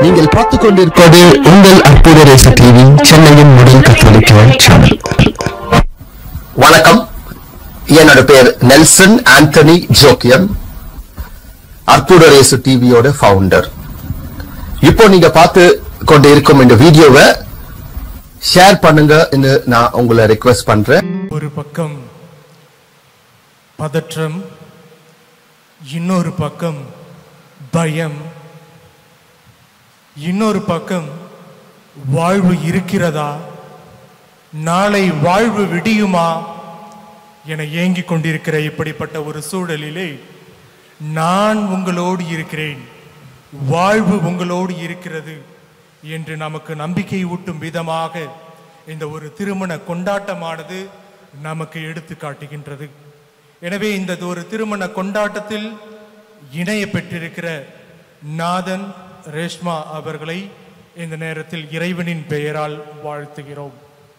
நீங்கள் பார்த்துக் கொண்டிருப்பது உங்கள் அற்புத ரேசு டிவி சென்னையின் முதல் கத்தோலிக்க சேனல் வணக்கம் என்னோட பேர் நெல்சன் ஆண்டனி ஜோக்கியம் அற்புத ரேசு டிவியோட ஃபவுண்டர் இப்போ நீங்க பார்த்து கொண்டு இருக்கும் இந்த வீடியோவை ஷேர் பண்ணுங்க நான் உங்களை ரெக்வெஸ்ட் பண்றேன் ஒரு பக்கம் பதற்றம் இன்னொரு பக்கம் பயம் இன்னொரு பக்கம் வாழ்வு இருக்கிறதா நாளை வாழ்வு விடியுமா என ஏங்கிக் கொண்டிருக்கிற இப்படிப்பட்ட ஒரு சூழலிலே நான் உங்களோடு இருக்கிறேன் வாழ்வு உங்களோடு இருக்கிறது என்று நமக்கு நம்பிக்கை ஊட்டும் விதமாக இந்த ஒரு திருமண கொண்டாட்டமானது நமக்கு எடுத்து காட்டுகின்றது எனவே இந்த ஒரு திருமண கொண்டாட்டத்தில் இணைய பெற்றிருக்கிற நாதன் ரேஷ்மா அவர்களை இந்த நேரத்தில் இறைவனின் பெயரால் வாழ்த்துகிறோம்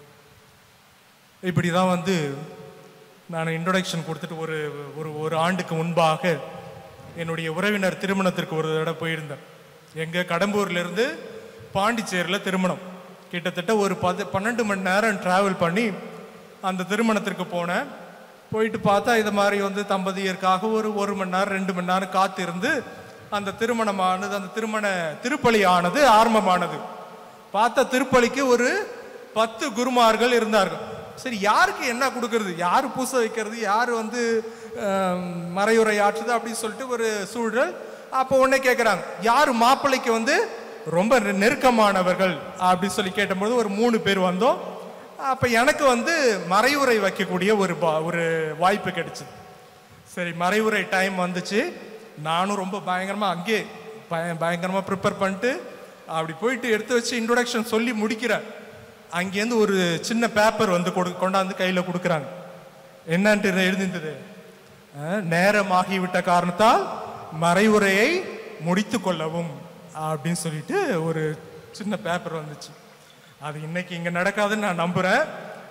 இப்படி தான் வந்து நான் இன்ட்ரொடக்ஷன் கொடுத்துட்டு ஒரு ஒரு ஒரு ஆண்டுக்கு முன்பாக என்னுடைய உறவினர் திருமணத்திற்கு ஒரு தடவை போயிருந்தேன் எங்கள் கடம்பூர்லேருந்து பாண்டிச்சேரியில் திருமணம் கிட்டத்தட்ட ஒரு பது பன்னெண்டு மணி நேரம் ட்ராவல் பண்ணி அந்த திருமணத்திற்கு போனேன் போயிட்டு பார்த்தா இது மாதிரி வந்து தம்பதியருக்காக ஒரு ஒரு மணி நேரம் ரெண்டு மணி நேரம் காத்திருந்து அந்த திருமணமானது அந்த திருமண திருப்பலி ஆனது ஆரம்பமானது பார்த்த திருப்பலிக்கு ஒரு பத்து குருமார்கள் இருந்தார்கள் சரி யாருக்கு என்ன கொடுக்கறது யார் பூச வைக்கிறது யார் வந்து ஆம், மறையுரை ஆற்றுது அப்படின்னு சொல்லிட்டு ஒரு சூழல் அப்போ உடனே கேட்குறாங்க யார் மாப்பிள்ளைக்கு வந்து ரொம்ப நெ- நெருக்கமானவர்கள் அப்படின்னு சொல்லி கேட்டபோது ஒரு மூணு பேர் வந்தோம் அப்போ எனக்கு வந்து மறையுரை வைக்கக்கூடிய ஒரு பா- ஒரு வாய்ப்பு கிடைச்சிது சரி மறைவுரை டைம் வந்துச்சு நானும் ரொம்ப பயங்கரமாக அங்கே பய பயங்கரமாக ப்ரிப்பேர் பண்ணிட்டு அப்படி போயிட்டு எடுத்து வச்சு இன்ட்ரோடக்ஷன் சொல்லி முடிக்கிறேன் அங்கேருந்து ஒரு சின்ன பேப்பர் வந்து கொடு கொண்டாந்து கையில் கொடுக்குறாங்க என்னன்ட்டு எழுதிருந்தது அஹ், நேரமாகிவிட்ட காரணத்தால் மறைவுரையை முடித்து கொள்ளவும் அப்படின்னு சொல்லிட்டு ஒரு சின்ன பேப்பர் வந்துச்சு அது இன்னைக்கு இங்கே நடக்காதுன்னு நான் நம்புகிறேன்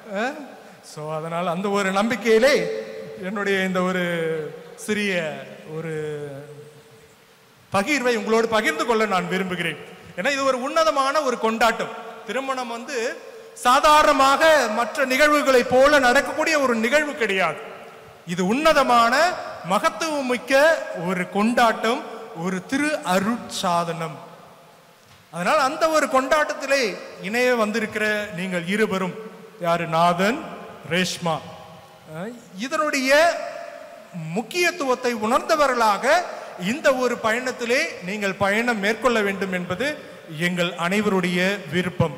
ஸோ அதனால் அந்த ஒரு நம்பிக்கையிலே என்னுடைய இந்த ஒரு சிறிய ஒரு பகிர்வை உங்களோடு பகிர்ந்து கொள்ள நான் விரும்புகிறேன் ஏன்னா இது ஒரு உன்னதமான ஒரு கொண்டாட்டம் திருமணம் வந்து சாதாரணமாக மற்ற நிகழ்வுகளைப் போல நடக்கக்கூடிய ஒரு நிகழ்வு கிடையாது இது உன்னதமான மகத்துவமிக்க ஒரு கொண்டாட்டம் ஒரு திரு அருட்சாதனம் அதனால் அந்த ஒரு கொண்டாட்டத்திலே இணைய வந்திருக்கிற நீங்கள் இருவரும் யாரு நாதன் ரேஷ்மா அஹ் இதனுடைய முக்கியத்துவத்தை உணர்ந்தவர்களாக இந்த ஒரு பயணத்திலே நீங்கள் பயணம் மேற்கொள்ள வேண்டும் என்பது எங்கள் அனைவருடைய விருப்பம்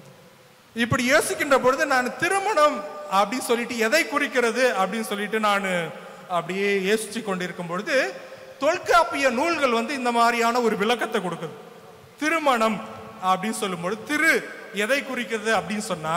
இப்படி யோசிக்கின்ற பொழுது நான் திருமணம் அப்படின்னு சொல்லிட்டு எதை குறிக்கிறது அப்படின்னு சொல்லிட்டு நான் அப்படியே யோசிச்சு கொண்டிருக்கும் பொழுது தொல்காப்பிய நூல்கள் வந்து இந்த மாதிரியான ஒரு விளக்கத்தை கொடுக்குது திருமணம் அப்படின்னு சொல்லும்பொழுது திரு எதை குறிக்கிறது அப்படின்னு சொன்னா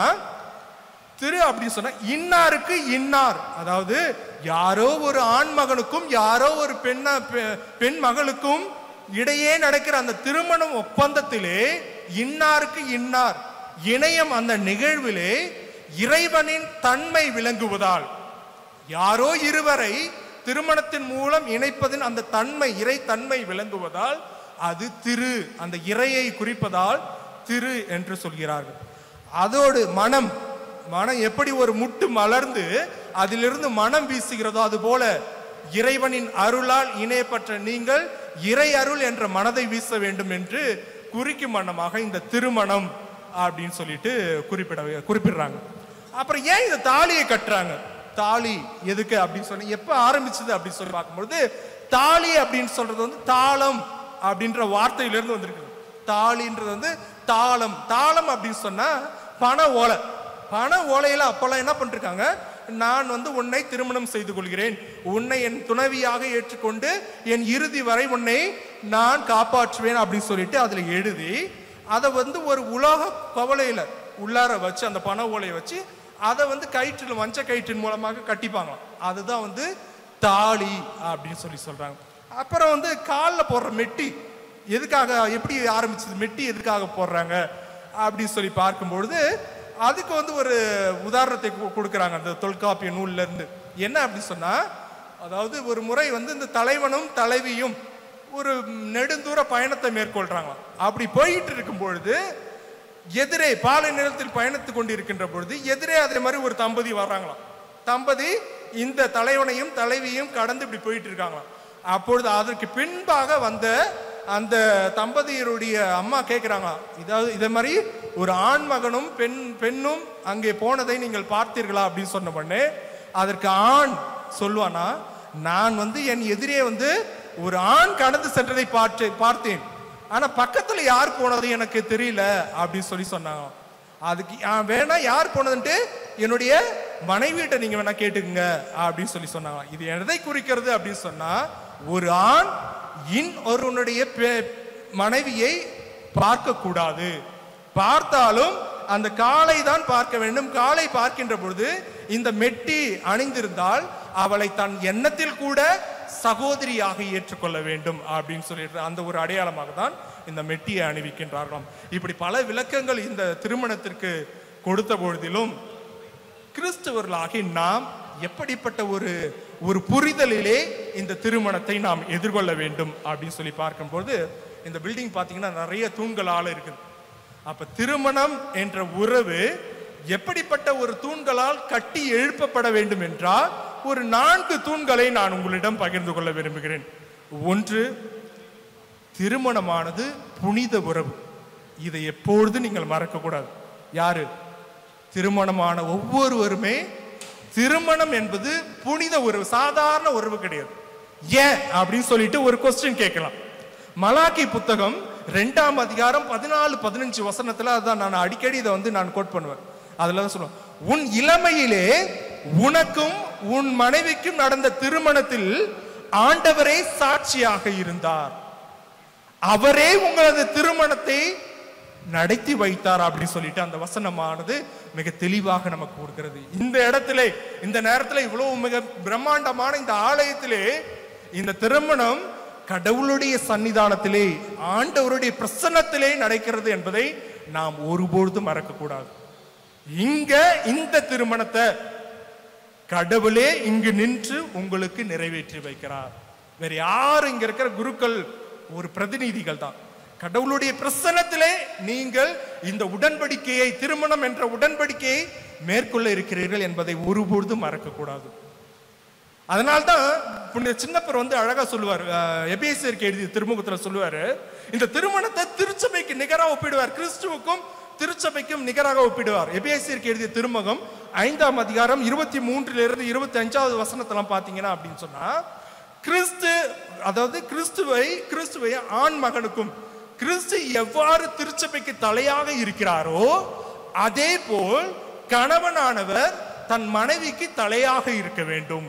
திரு அப்படின்னு சொன்னா இன்னாருக்கு இன்னார் அதாவது யாரோ ஒரு ஆண் மகனுக்கும் யாரோ ஒரு பெண்ண பெ- பெண் மகளுக்கும் இடையே நடக்கிற அந்த திருமணம் ஒப்பந்தத்திலே இன்னாருக்கு இன்னார் இணையம் அந்த நிகழ்விலே இறைவனின் தன்மை விளங்குவதால் யாரோ இருவரை திருமணத்தின் மூலம் இணைப்பதின் அந்த தன்மை இறை தன்மை விளங்குவதால் அது திரு அந்த இறையை குறிப்பதால் திரு என்று சொல்கிறார்கள் அதோடு மனம் மனம் எப்படி ஒரு முட்டு மலர்ந்து அதிலிருந்து மனம் வீசுகிறதோ அதுபோல இறைவனின் அருளால் இணையப்பட்ட நீங்கள் இறை அருள் என்ற மனதை வீச வேண்டும் என்று குறிக்கும் வண்ணமாக இந்த திருமணம் அப்படின்னு சொல்லிட்டு குறிப்பிட குறிப்பிடுறாங்க அப்புறம் ஏன் இந்த தாலியை கட்டுறாங்க தாலி எதுக்கு அப்படின்னு சொன்ன எப்ப ஆரம்பிச்சது அப்படின்னு சொல்லி பார்க்கும்பொழுது தாலி அப்படின்னு சொல்றது வந்து தாளம் அப்படின்ற வார்த்தையிலிருந்து வந்திருக்கு தாலின்றது வந்து தாளம் தாளம் அப்படின்னு சொன்னா பண ஓலை பண ஓலையில அப்பெல்லாம் என்ன பண்ணிருக்காங்க நான் வந்து உன்னை திருமணம் செய்து கொள்கிறேன் உன்னை என் துணைவியாக ஏற்றுக்கொண்டு என் இறுதி வரை உன்னை நான் காப்பாற்றுவேன் அப்படின்னு சொல்லிட்டு அதுல எழுதி அதை வந்து ஒரு உலோக கவலையில உள்ளார வச்சு அந்த பண ஓலையை வச்சு அதை வந்து கயிற்றில் மஞ்ச கயிற்றின் மூலமாக கட்டிப்பாங்களாம் அதுதான் வந்து தாலி அப்படின்னு சொல்லி சொல்றாங்க அப்புறம் வந்து காலில் போடுற மெட்டி எதுக்காக எப்படி ஆரம்பிச்சது மெட்டி எதுக்காக போடுறாங்க அப்படின்னு சொல்லி பார்க்கும்பொழுது அதுக்கு வந்து ஒரு உதாரணத்தை கு- கொடுக்குறாங்க அந்த தொல்காப்பிய நூல்ல இருந்து என்ன அப்படி சொன்னா அதாவது ஒரு முறை வந்து இந்த தலைவனும் தலைவியும் ஒரு நெடுந்தூர பயணத்தை மேற்கொள்றாங்களாம் அப்படி போயிட்டு இருக்கும் பொழுது எதிரே பாலை நிலத்தில் பயணித்துக் கொண்டிருக்கின்ற பொழுது எதிரே அதே மாதிரி ஒரு தம்பதி வர்றாங்களாம் தம்பதி இந்த தலைவனையும் தலைவியும் கடந்து இப்படி போயிட்டு இருக்காங்களாம் அப்பொழுது அதற்கு பின்பாக வந்த அந்த தம்பதியருடைய அம்மா கேட்குறாங்க இதாவது இதே மாதிரி ஒரு ஆண் மகனும் பெண் பெண்ணும் அங்கே போனதை நீங்கள் பார்த்தீர்களா அப்படின்னு சொன்ன உடனே அதற்கு ஆண் சொல்வானா நான் வந்து என் எதிரே வந்து ஒரு ஆண் கடந்து சென்றதை பார்த்து பார்த்தேன் ஆனா பக்கத்துல யார் போனது எனக்கு தெரியல அப்படின்னு சொல்லி சொன்னாங்க அதுக்கு ஆ, வேணா யார் போனதுன்ட்டு என்னுடைய மனைவியிட்ட நீங்க வேணா கேட்டுக்குங்க அப்படின்னு சொல்லி சொன்னாங்க இது எதை குறிக்கிறது அப்படின்னு சொன்னா ஒரு ஆண் இன் ஒருவனுடைய பெ- மனைவியை பார்க்க கூடாது பார்த்தாலும் அந்த காலை தான் பார்க்க வேண்டும் காலை பார்க்கின்ற பொழுது இந்த மெட்டி அணிந்திருந்தால் அவளை தன் எண்ணத்தில் கூட சகோதரியாக ஏற்றுக்கொள்ள வேண்டும் அப்படின்னு சொல்லிட்டு அந்த ஒரு அடையாளமாக தான் இந்த மெட்டியை அணிவிக்கின்றார்களாம் இப்படி பல விளக்கங்கள் இந்த திருமணத்திற்கு கொடுத்த பொழுதிலும் கிறிஸ்தவர்களாகி நாம் எப்படிப்பட்ட ஒரு ஒரு புரிதலிலே இந்த திருமணத்தை நாம் எதிர்கொள்ள வேண்டும் அப்படின்னு சொல்லி பார்க்கும்போது இந்த பில்டிங் பார்த்தீங்கன்னா நிறைய தூண்களால் இருக்குது அப்ப திருமணம் என்ற உறவு எப்படிப்பட்ட ஒரு தூண்களால் கட்டி எழுப்பப்பட வேண்டும் என்றால் ஒரு நான்கு தூண்களை நான் உங்களிடம் பகிர்ந்து கொள்ள விரும்புகிறேன் ஒன்று திருமணமானது புனித உறவு இதை எப்பொழுது நீங்கள் மறக்கக்கூடாது யாரு திருமணமான ஒவ்வொருவருமே திருமணம் என்பது புனித உறவு சாதாரண உறவு கிடையாது ஏன் அப்படின்னு சொல்லிட்டு ஒரு கொஸ்டின் கேட்கலாம் மலாக்கி புத்தகம் ரெண்டாம் அதிகாரம் பதினாலு பதினஞ்சு வசனத்துல அதான் நான் அடிக்கடி இதை வந்து நான் கோட் பண்ணுவேன் அதுல தான் சொல்லுவேன் உன் இளமையிலே உனக்கும் உன் மனைவிக்கும் நடந்த திருமணத்தில் ஆண்டவரே சாட்சியாக இருந்தார் அவரே உங்களது திருமணத்தை நடத்தி வைத்தார் அப்படின்னு சொல்லிட்டு அந்த வசனமானது மிக தெளிவாக நமக்கு கொடுக்கிறது இந்த இடத்திலே இந்த நேரத்தில் இவ்வளவு மிக பிரம்மாண்டமான இந்த ஆலயத்திலே இந்த திருமணம் கடவுளுடைய சன்னிதானத்திலே ஆண்டவருடைய பிரசன்னத்திலே நடக்கிறது என்பதை நாம் ஒருபொழுதும் மறக்கக்கூடாது இங்க இந்த திருமணத்தை கடவுளே இங்கு நின்று உங்களுக்கு நிறைவேற்றி வைக்கிறார் வேற யாரும் இங்க இருக்கிற குருக்கள் ஒரு பிரதிநிதிகள் தான் கடவுளுடைய பிரசன்னத்திலே நீங்கள் இந்த உடன்படிக்கையை திருமணம் என்ற உடன்படிக்கையை மேற்கொள்ள இருக்கிறீர்கள் என்பதை ஒருபொழுதும் மறக்கக்கூடாது அதனால்தான் புனித சின்னப்பர் வந்து அழகா சொல்லுவார் எபிஎஸ்ஆருக்கு எழுதிய திருமுகத்துல சொல்லுவாரு இந்த திருமணத்தை திருச்சபைக்கு நிகரா ஒப்பிடுவார் கிறிஸ்துவுக்கும் திருச்சபைக்கும் நிகராக ஒப்பிடுவார் எபிஎஸ்ஆருக்கு எழுதிய திருமுகம் ஐந்தாம் அதிகாரம் இருபத்தி மூன்றுல இருந்து இருபத்தி அஞ்சாவது வசனத்தெல்லாம் பாத்தீங்கன்னா அப்படின்னு சொன்னா கிறிஸ்து அதாவது கிறிஸ்துவை கிறிஸ்துவை ஆண் மகனுக்கும் கிறிஸ்து எவ்வாறு திருச்சபைக்கு தலையாக இருக்கிறாரோ அதே போல் கணவனானவர் தன் மனைவிக்கு தலையாக இருக்க வேண்டும்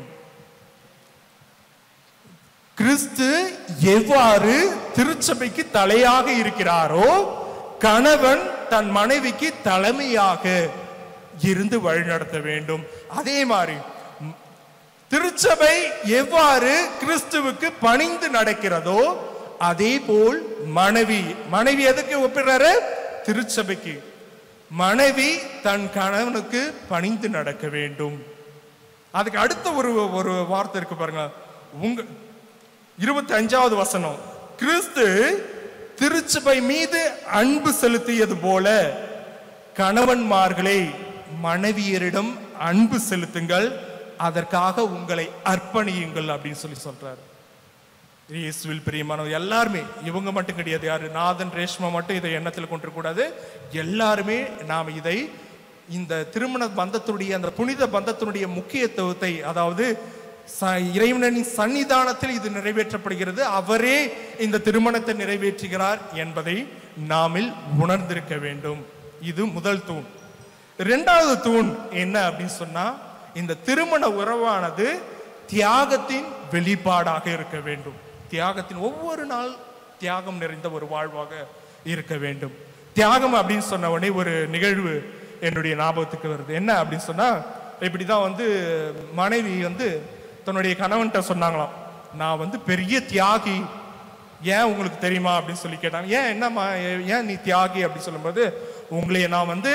கிறிஸ்து எவ்வாறு திருச்சபைக்கு தலையாக இருக்கிறாரோ கணவன் தன் மனைவிக்கு தலைமையாக இருந்து வழிநடத்த வேண்டும் அதே மாதிரி ம், திருச்சபை எவ்வாறு கிறிஸ்துவுக்கு பணிந்து நடக்கிறதோ அதே போல் மனைவி மனைவி எதுக்கு ஒப்பிடுறாரு திருச்சபைக்கு மனைவி தன் கணவனுக்கு பணிந்து நடக்க வேண்டும் அதுக்கு அடுத்த ஒரு ஒரு வார்த்தை இருக்கு பாருங்க உங்க இருபத்தி அஞ்சாவது வசனம் கிறிஸ்து திருச்சபை மீது அன்பு செலுத்தியது போல கணவன்மார்களே மனைவியரிடம் அன்பு செலுத்துங்கள் அதற்காக உங்களை அர்ப்பணியுங்கள் அப்படின்னு சொல்லி சொல்றாரு இயேசுவில் பிரியமானவர் எல்லாருமே இவங்க மட்டும் கிடையாது யாரு நாதன் ரேஷ்மா மட்டும் இதை எண்ணத்தில் கொண்டிருக்கூடாது எல்லாருமே நாம் இதை இந்த திருமண பந்தத்தினுடைய அந்த புனித பந்தத்தினுடைய முக்கியத்துவத்தை அதாவது ச- இறைவனின் சன்னிதானத்தில் இது நிறைவேற்றப்படுகிறது அவரே இந்த திருமணத்தை நிறைவேற்றுகிறார் என்பதை நாமில் உணர்ந்திருக்க வேண்டும் இது முதல் தூண் இரண்டாவது தூண் என்ன அப்படின்னு சொன்னா இந்த திருமண உறவானது தியாகத்தின் வெளிப்பாடாக இருக்க வேண்டும் தியாகத்தின் ஒவ்வொரு நாள் தியாகம் நிறைந்த ஒரு வாழ்வாக இருக்க வேண்டும் தியாகம் அப்படின்னு சொன்ன உடனே ஒரு நிகழ்வு என்னுடைய ஞாபகத்துக்கு வருது என்ன அப்படின்னு சொன்னா இப்படிதான் வந்து மனைவி வந்து தன்னுடைய கணவன்கிட்ட சொன்னாங்களாம் நான் வந்து பெரிய தியாகி ஏன் உங்களுக்கு தெரியுமா அப்படின்னு சொல்லி கேட்டாங்க ஏன் என்னம்மா ஏ- ஏன் நீ தியாகி அப்படின்னு சொல்லும்போது உங்களை நான் வந்து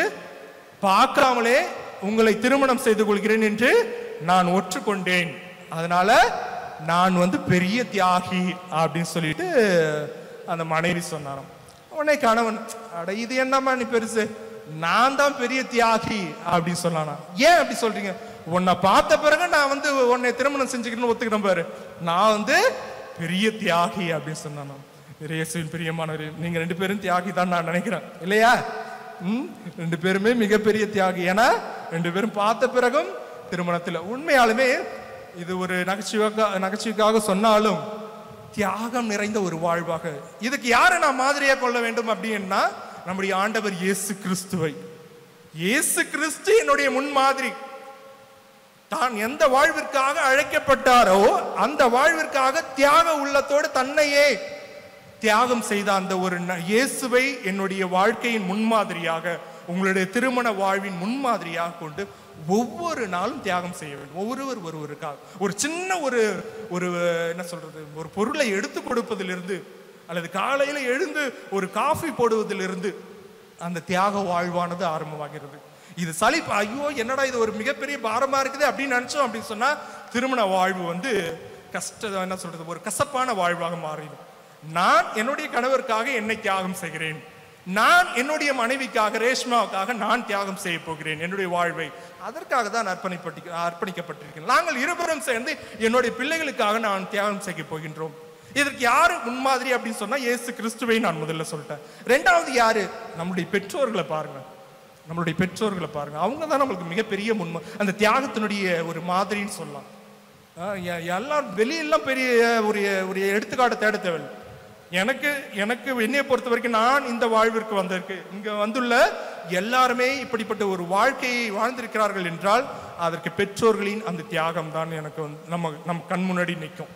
பார்க்காமலே உங்களை திருமணம் செய்து கொள்கிறேன் என்று நான் ஒற்றுக்கொண்டேன் அதனால நான் வந்து பெரிய தியாகி அப்படின்னு சொல்லிட்டு அந்த மனைவி சொன்னாராம் உடனே கணவன் அட இது என்னம்மா நீ பெருசு நான் தான் பெரிய தியாகி அப்படின்னு சொன்னானா ஏன் அப்படி சொல்றீங்க உன்னை பார்த்த பிறகு நான் வந்து உன்னை திருமணம் செஞ்சுக்கணும்னு ஒத்துக்கிறேன் பாரு நான் வந்து பெரிய தியாகி அப்படின்னு சொன்னானா இயேசுவின் பிரியமானவர் நீங்க ரெண்டு பேரும் தியாகி தான் நான் நினைக்கிறேன் இல்லையா ம் ரெண்டு பேருமே மிகப்பெரிய தியாகி ஏன்னா ரெண்டு பேரும் பார்த்த பிறகும் திருமணத்தில் உண்மையாலுமே இது ஒரு நகைச்சுவைக்காக நகைச்சுவைக்காக சொன்னாலும் தியாகம் நிறைந்த ஒரு வாழ்வாக இதுக்கு யாரை நான் மாதிரியா கொள்ள வேண்டும் அப்படின்னா நம்முடைய ஆண்டவர் இயேசு கிறிஸ்துவை இயேசு கிறிஸ்து என்னுடைய முன்மாதிரி தான் எந்த வாழ்விற்காக அழைக்கப்பட்டாரோ அந்த வாழ்விற்காக தியாக உள்ளத்தோடு தன்னையே தியாகம் செய்த அந்த ஒரு ந- இயேசுவை என்னுடைய வாழ்க்கையின் முன்மாதிரியாக உங்களுடைய திருமண வாழ்வின் முன்மாதிரியாக கொண்டு ஒவ்வொரு நாளும் தியாகம் செய்ய வேண்டும் ஒவ்வொருவர் ஒருவருக்காக ஒரு சின்ன ஒரு ஒரு என்ன சொல்றது ஒரு பொருளை எடுத்து கொடுப்பதிலிருந்து அல்லது காலையில எழுந்து ஒரு காஃபி போடுவதிலிருந்து அந்த தியாக வாழ்வானது ஆரம்பமாகிறது இது சலிப்பு ஐயோ என்னடா இது ஒரு மிகப்பெரிய பாரமா இருக்குது அப்படின்னு நினைச்சோம் அப்படின்னு சொன்னா திருமண வாழ்வு வந்து கஷ்ட என்ன சொல்றது ஒரு கசப்பான வாழ்வாக மாறிடும் நான் என்னுடைய கணவருக்காக என்னை தியாகம் செய்கிறேன் நான் என்னுடைய மனைவிக்காக ரேஷ்மாவுக்காக நான் தியாகம் செய்ய போகிறேன் என்னுடைய வாழ்வை அதற்காக தான் அர்ப்பணிப்பட்டு அர்ப்பணிக்கப்பட்டிருக்கிறேன் நாங்கள் இருவரும் சேர்ந்து என்னுடைய பிள்ளைகளுக்காக நான் தியாகம் செய்ய போகின்றோம் இதற்கு யாரு முன்மாதிரி அப்படின்னு சொன்னா இயேசு கிறிஸ்துவை நான் முதல்ல சொல்லிட்டேன் ரெண்டாவது யாரு நம்முடைய பெற்றோர்களை பாருங்க நம்மளுடைய பெற்றோர்களை பாருங்க அவங்க தான் நம்மளுக்கு மிகப்பெரிய முன்மா அந்த தியாகத்தினுடைய ஒரு மாதிரின்னு சொல்லலாம் ஆஹ் எ- எல்லாம் வெளியெல்லாம் பெரிய ஒரு ஒரு எடுத்துக்காட்டு தேட தேவையில்லை எனக்கு எனக்கு என்னைய பொறுத்த வரைக்கும் நான் இந்த வாழ்விற்கு வந்திருக்கு இங்க வந்துள்ள எல்லாருமே இப்படிப்பட்ட ஒரு வாழ்க்கையை வாழ்ந்திருக்கிறார்கள் என்றால் அதற்கு பெற்றோர்களின் அந்த தியாகம் தான் எனக்கு வந்து நம்ம நம்ம கண் முன்னாடி நிற்கும்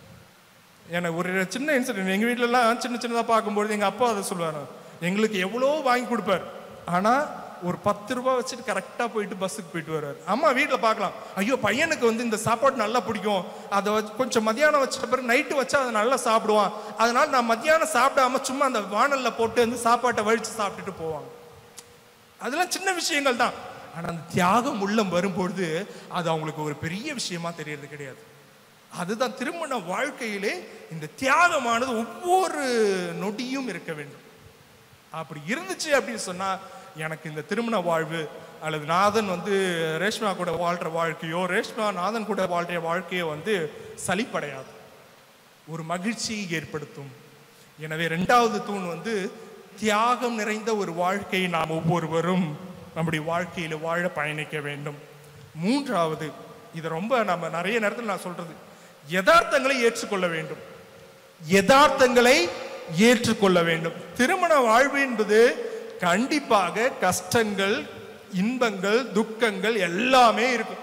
எனக்கு ஒரு சின்ன இன்சிடென்ட் எங்கள் வீட்டிலலாம் சின்ன சின்னதாக பார்க்கும்பொழுது எங்கள் அப்பா அதை சொல்லுவார் எங்களுக்கு எவ்வளோ வாங்கி கொடுப்பார் ஆனால் ஒரு பத்து ரூபாய் வச்சுட்டு கரெக்டாக போயிட்டு பஸ்ஸுக்கு போயிட்டு வருவார் அம்மா வீட்டில் பார்க்கலாம் ஐயோ பையனுக்கு வந்து இந்த சாப்பாடு நல்லா பிடிக்கும் அதை வச்சு கொஞ்சம் மத்தியானம் வச்ச பிறகு நைட்டு வச்சா அதை நல்லா சாப்பிடுவான் அதனால நான் மத்தியானம் சாப்பிடாம சும்மா அந்த வானலில் போட்டு அந்த சாப்பாட்டை வழித்து சாப்பிட்டுட்டு போவாங்க அதெல்லாம் சின்ன விஷயங்கள் தான் ஆனா அந்த தியாகம் உள்ளம் வரும்பொழுது அது அவங்களுக்கு ஒரு பெரிய விஷயமா தெரியறது கிடையாது அதுதான் திருமண வாழ்க்கையிலே இந்த தியாகமானது ஒவ்வொரு நொடியும் இருக்க வேண்டும் அப்படி இருந்துச்சு அப்படின்னு சொன்னா எனக்கு இந்த திருமண வாழ்வு அல்லது நாதன் வந்து ரேஷ்மா கூட வாழ்ற வாழ்க்கையோ ரேஷ்மா நாதன் கூட வாழ்ற வாழ்க்கையோ வந்து சலிப்படையாது ஒரு மகிழ்ச்சியை ஏற்படுத்தும் எனவே ரெண்டாவது தூண் வந்து தியாகம் நிறைந்த ஒரு வாழ்க்கையை நாம் ஒவ்வொருவரும் நம்முடைய வாழ்க்கையில வாழ பயணிக்க வேண்டும் மூன்றாவது இது ரொம்ப நம்ம நிறைய நேரத்தில் நான் சொல்றது யதார்த்தங்களை ஏற்றுக்கொள்ள வேண்டும் யதார்த்தங்களை ஏற்றுக்கொள்ள வேண்டும் திருமண வாழ்வு என்பது கண்டிப்பாக கஷ்டங்கள் இன்பங்கள் துக்கங்கள் எல்லாமே இருக்கும்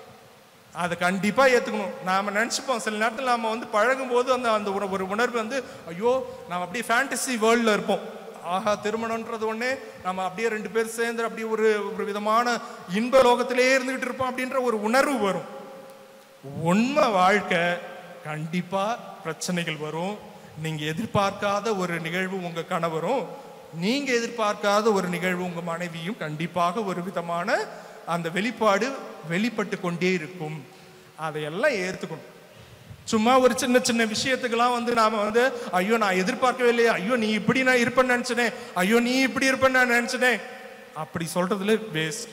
அதை கண்டிப்பா ஏத்துக்கணும் நாம நினைச்சுப்போம் சில நேரத்தில் நாம வந்து பழகும் போது அந்த அந்த ஒரு- ஒரு உணர்வு வந்து ஐயோ நாம் அப்படியே ஃபேண்டசி வேர்ல்ட்ல இருப்போம் ஆஹா திருமணம்ன்றது ஒண்ணே நம்ம அப்படியே ரெண்டு பேர் சேர்ந்து அப்படியே ஒரு ஒரு விதமான இன்ப லோகத்திலே இருந்துகிட்டு இருப்போம் அப்படின்ற ஒரு உணர்வு வரும் உண்மை வாழ்க்கை கண்டிப்பா பிரச்சனைகள் வரும் நீங்க எதிர்பார்க்காத ஒரு நிகழ்வு உங்க கணவரும் நீங்க எதிர்பார்க்காத ஒரு நிகழ்வு உங்க மனைவியும் கண்டிப்பாக ஒரு விதமான அந்த வெளிப்பாடு வெளிப்பட்டு கொண்டே இருக்கும் அதையெல்லாம் ஏத்துக்கணும் சும்மா ஒரு சின்ன சின்ன விஷயத்துக்கெல்லாம் வந்து நாம வந்து ஐயோ நான் எதிர்பார்க்கவே இல்லையே ஐயோ நீ இப்படி நான் இருப்பேன்னு நினைச்சனே ஐயோ நீ இப்படி இருப்பேன்னு நான் நினைச்சனே அப்படி சொல்றதுல வேஸ்ட்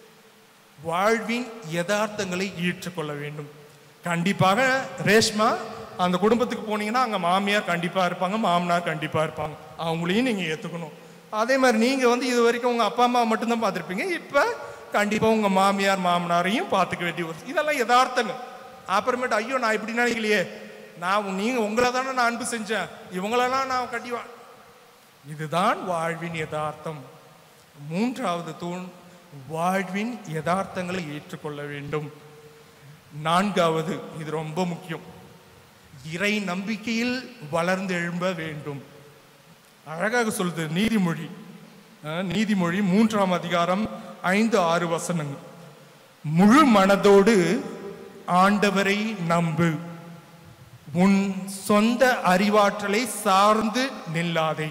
வாழ்வின் யதார்த்தங்களை ஏற்றுக்கொள்ள வேண்டும் கண்டிப்பாக ரேஷ்மா அந்த குடும்பத்துக்கு போனீங்கன்னா அங்க மாமியார் கண்டிப்பா இருப்பாங்க மாமனார் கண்டிப்பா இருப்பாங்க அவங்களையும் நீங்க ஏத்துக்கணும் அதே மாதிரி நீங்க வந்து இது வரைக்கும் உங்க அப்பா அம்மா மட்டும்தான் பார்த்திருப்பீங்க இப்ப கண்டிப்பா உங்க மாமியார் மாமனாரையும் பார்த்துக்க வேண்டிய ஒரு இதெல்லாம் யதார்த்தங்கள் அப்புறமேட்டு ஐயோ நான் இப்படி நினைக்கலையே நான் உ- நீங்க உங்களை தானே நான் அன்பு செஞ்சேன் இவங்களெல்லாம் நான் கட்டி வா இதுதான் வாழ்வின் யதார்த்தம் மூன்றாவது தூண் வாழ்வின் யதார்த்தங்களை ஏற்றுக்கொள்ள வேண்டும் நான்காவது இது ரொம்ப முக்கியம் இறை நம்பிக்கையில் வளர்ந்து எழும்ப வேண்டும் அழகாக சொல்லுது நீதிமொழி அஹ், நீதிமொழி மூன்றாம் அதிகாரம் ஐந்து ஆறு வசனங்கள் முழு மனதோடு ஆண்டவரை நம்பு உன் சொந்த அறிவாற்றலை சார்ந்து நில்லாதே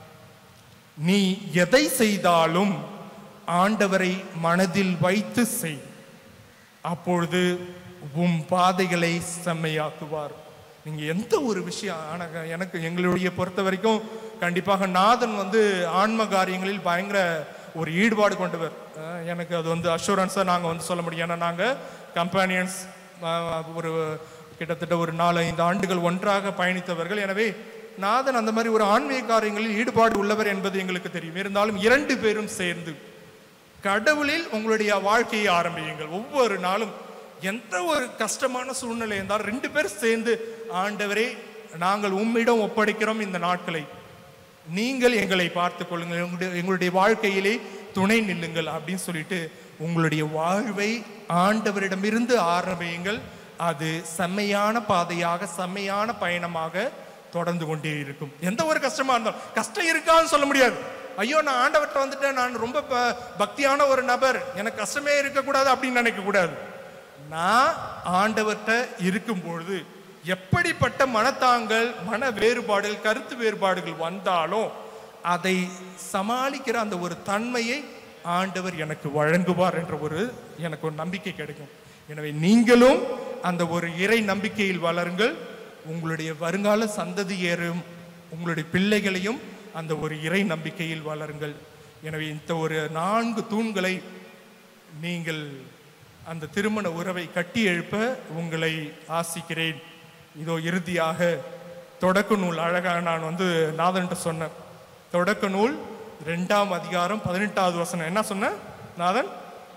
நீ எதை செய்தாலும் ஆண்டவரை மனதில் வைத்து செய் அப்பொழுது உம் பாதைகளை செம்மையாக்குவார் நீங்க எந்த ஒரு விஷயம் ஆனா எனக்கு எங்களுடைய பொறுத்த வரைக்கும் கண்டிப்பாக நாதன் வந்து ஆன்ம காரியங்களில் பயங்கர ஒரு ஈடுபாடு கொண்டவர் அஹ் எனக்கு அது வந்து அஷூரன்ஸா நாங்க வந்து சொல்ல முடியும் ஏன்னா நாங்க கம்பானியன்ஸ் ஒரு கிட்டத்தட்ட ஒரு நாலு ஐந்து ஆண்டுகள் ஒன்றாக பயணித்தவர்கள் எனவே நாதன் அந்த மாதிரி ஒரு ஆன்மீக காரியங்களில் ஈடுபாடு உள்ளவர் என்பது எங்களுக்கு தெரியும் இருந்தாலும் இரண்டு பேரும் சேர்ந்து கடவுளில் உங்களுடைய வாழ்க்கையை ஆரம்பியுங்கள் ஒவ்வொரு நாளும் எந்த ஒரு கஷ்டமான சூழ்நிலை இருந்தால் ரெண்டு பேர் சேர்ந்து ஆண்டவரே நாங்கள் உம்மிடம் ஒப்படைக்கிறோம் இந்த நாட்களை நீங்கள் எங்களை பார்த்துக் கொள்ளுங்கள் எங்களுடைய எங்களுடைய வாழ்க்கையிலே துணை நில்லுங்கள் அப்படின்னு சொல்லிட்டு உங்களுடைய வாழ்வை ஆண்டவரிடமிருந்து ஆரம்பியுங்கள் அது செம்மையான பாதையாக செம்மையான பயணமாக தொடர்ந்து கொண்டே இருக்கும் எந்த ஒரு கஷ்டமா இருந்தாலும் கஷ்டம் இருக்கான்னு சொல்ல முடியாது ஐயோ நான் ஆண்டவர்கிட்ட வந்துட்டேன் நான் ரொம்ப ப- பக்தியான ஒரு நபர் எனக்கு கஷ்டமே இருக்கக்கூடாது அப்படின்னு நினைக்க கூடாது நான் ஆண்டவர்கிட்ட இருக்கும் பொழுது எப்படிப்பட்ட மனத்தாங்கள் மன வேறுபாடுகள் கருத்து வேறுபாடுகள் வந்தாலும் அதை சமாளிக்கிற அந்த ஒரு தன்மையை ஆண்டவர் எனக்கு வழங்குவார் என்ற ஒரு எனக்கு ஒரு நம்பிக்கை கிடைக்கும் எனவே நீங்களும் அந்த ஒரு இறை நம்பிக்கையில் வளருங்கள் உங்களுடைய வருங்கால சந்ததியரும் உங்களுடைய பிள்ளைகளையும் அந்த ஒரு இறை நம்பிக்கையில் வளருங்கள் எனவே இந்த ஒரு நான்கு தூண்களை நீங்கள் அந்த திருமண உறவை கட்டி எழுப்ப உங்களை ஆசிக்கிறேன் இதோ இறுதியாக தொடக்க நூல் அழகாக நான் வந்து நாதன்ட்ட சொன்னேன் தொடக்க நூல் ரெண்டாம் அதிகாரம் பதினெட்டாவது வசனம் என்ன சொன்ன நாதன்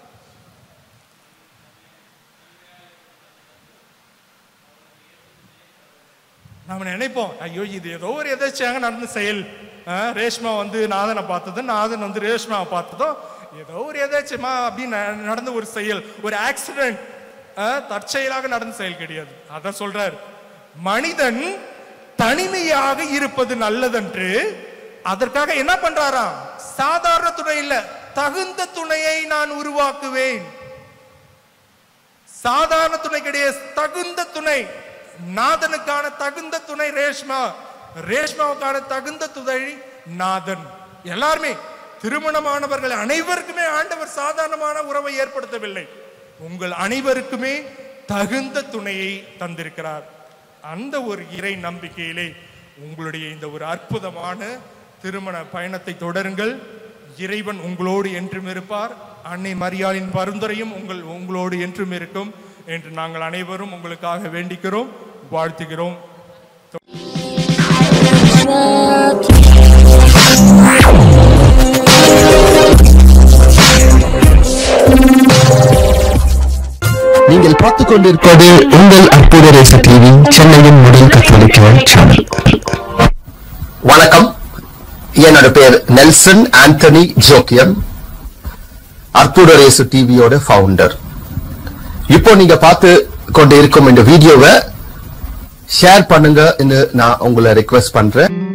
நாம நினைப்போம் ஐயோ இது ஏதோ ஒரு எதாச்சியாக நடந்த செயல் ஆ, ரேஷ்மா வந்து நாதனை பார்த்ததும் நாதன் வந்து ரேஷ்மாவை பார்த்ததும் ஏதோ ஒரு எதாச்சியமா அப்படின்னு ந- நடந்த ஒரு செயல் ஒரு ஆக்சிடென்ட் தற்செயலாக நடந்த செயல் கிடையாது அதான் சொல்றார் மனிதன் தனிமையாக இருப்பது நல்லதென்று அதற்காக என்ன பண்றாராம் சாதாரண துணை இல்ல தகுந்த துணையை நான் உருவாக்குவேன் சாதாரண துணை கிடையாது தகுந்த துணை நாதனுக்கான தகுந்த துணை ரேஷ்மா ரேஷ்மாவுக்கான தகுந்த துணை நாதன் எல்லாருமே திருமணமானவர்கள் அனைவருக்குமே ஆண்டவர் சாதாரணமான உறவை ஏற்படுத்தவில்லை உங்கள் அனைவருக்குமே தகுந்த துணையை தந்திருக்கிறார் அந்த ஒரு இறை நம்பிக்கையிலே உங்களுடைய இந்த ஒரு அற்புதமான திருமண பயணத்தை தொடருங்கள் இறைவன் உங்களோடு என்றும் இருப்பார் அன்னை மரியாளின் பரிந்துரையும் உங்கள் உங்களோடு என்றும் இருக்கும் என்று நாங்கள் அனைவரும் உங்களுக்காக வேண்டிக்கிறோம் வாழ்த்துகிறோம் நீங்கள் பார்த்துக் கொண்டிருப்பது உங்கள் அற்புத ரேசு டிவி சென்னையின் முதல் கத்தோலிக்க சேனல் வணக்கம் என்னோட பேர் நெல்சன் ஆண்டனி ஜோக்கியம் அற்புதரேசு டிவியோட ஃபவுண்டர் இப்போ நீங்க பார்த்து கொண்டு இருக்கும் இந்த வீடியோவை ஷேர் பண்ணுங்க நான் உங்களை ரெக்வெஸ்ட் பண்றேன்